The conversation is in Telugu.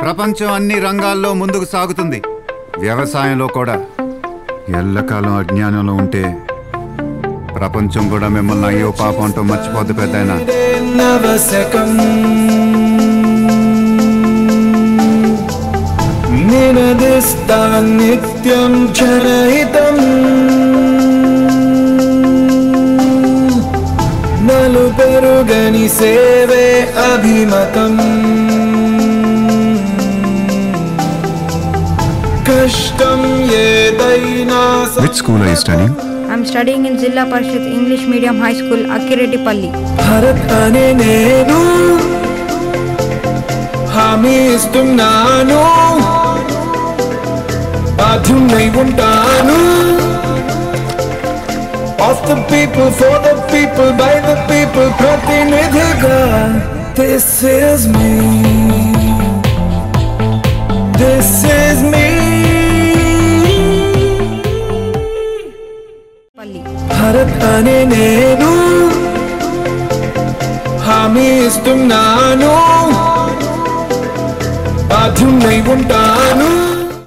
ప్రపంచం అన్ని రంగాల్లో ముందుకు సాగుతుంది వ్యవసాయంలో కూడా ఎల్లకాలం అజ్ఞానంలో ఉంటే ప్రపంచం కూడా మిమ్మల్ని అయ్యో పాపం అంటూ మర్చిపోద్ది పెద్దాయన నవశకం నినదిస్తా నిత్యం జనహితం నలు పెరుగని సేవే అభిమతం కష్టం ఏదైనా which school I study I'm studying in Zilla Parishad English Medium High School, Akiretipalli. Bharat అనే నేను హామీ ఇస్తున్నాను బాధ్యున్నై ఉంటాను of the people for the people by the people ప్రతినిధిగా this is me this is me Palli. Bharat అనే నేను హామీ ఇస్తున్నాను బాధ్యున్నై ఉంటాను